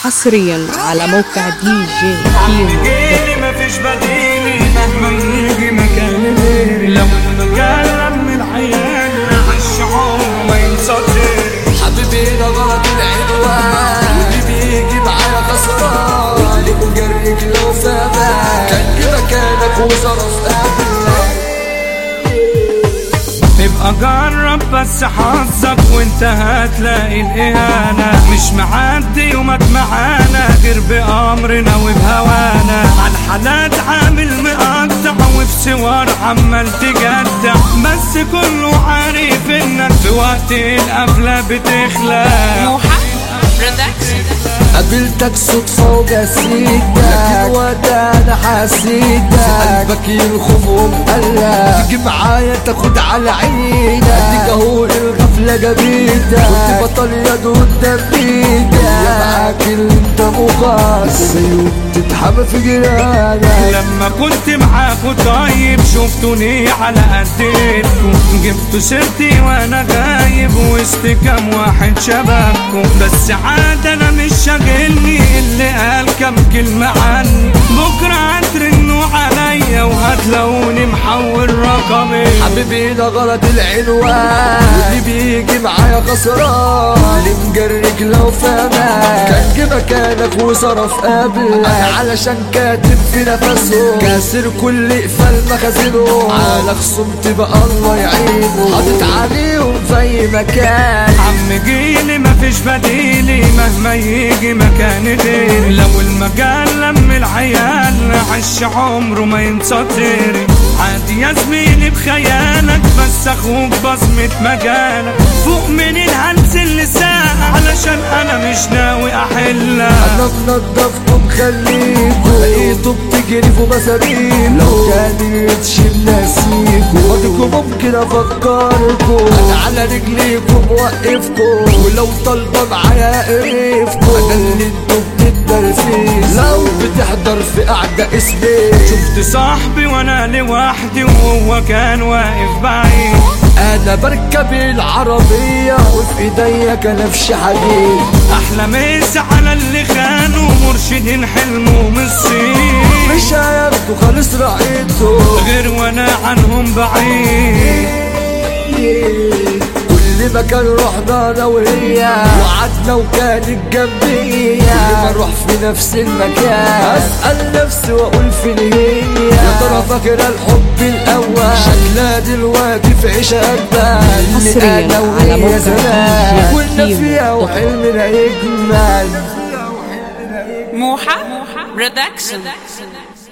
حصريا على موقع دي جي كيمو جيلي مفيش بديلي مهما يجي مكان غيري لو المكان من العيال عالشعور ما ينسى غيري حبيبي ده غلط العنوان واللي بيجي معايا خسران اللي مجرك لو فاهمان كان جه مكانك وظرف قبلك ابقى جرب بس حظك وانت هتلاقي الاهانة مش معدي يومك معانا غير بأمرنا وبهوانا عالحالات عامل مقطع وفي سوار عمال تجدع بس كله عارف انك في وقت القفلة بتخلق موحة برودكشن قابلتك صدفة وجسيتك لكن وقتها انا حسيتك قلبك يرخم ومقلق تيجي معايا تاخد على عينك اديك اهو الغفلة جابيتك كنت بطل يا دود دبيتك يا معاك اللي انت مخاص يوم تتحمى في جيرانك لما كنت معاكوا طيب شفتوني على قديتكم جبتوا سيرتي وانا غايب وسط كام واحد شبابكم بس عاد انا مش شاغلني اللي قال كام كلمة عني بكرة هترنوا عليا وهتلاقوني محول رقمي حبيبي ده غلط العنوان واللي بيجي معايا خسران اللي مجرك لو فاهمان كان جه مكانك وصرف قبلك انا علشان كاتب في نفسهم كاسر كل قفل مخازنهم على خصومتي بقى الله يعينه حاطط عليهم في اي مكان عم جيلي مفيش بديلي مهما يجي مكان غيري لو المجال لم العيال عش عمره ما ينسى طيري عادي يا زميلي بخيالك بس اخوك بصمة مجالك فوق من الهلس اللي ساعة علشان انا مش ناوي احلها انا منضفكم خليكم لقيته بتجري في مساريكم لو كان يتشيل ناسيكم فاضيكم ممكن افكركم انا على رجليكم وقفكم ولو طالبه معايا قريفكم انا اللي انتوا بتتدرسيس لو بتحضر في قعده اسمي شفت صاحبي وانا لوحدي وهو كان واقف بعيد انا بركب العربيه وفي ايديا كنفش حديد احلى مسا على اللي خانوا مرشدين حلمه من الصين مش هياخدوا خالص رأيته غير وانا عنهم بعيد كل مكان رحنا انا وهي وقعدنا وكانت جنبي كل ما اروح في نفس المكان اسال نفسي واقول فين هي يا ترى فاكره الحب الاول شكلها دلوقتي في عيشه اجمل حصرياً انا على وهي موقع زمان DJ كنا كيمو فيها دوت كوم. وحلمنا يجمل موحة برودكشن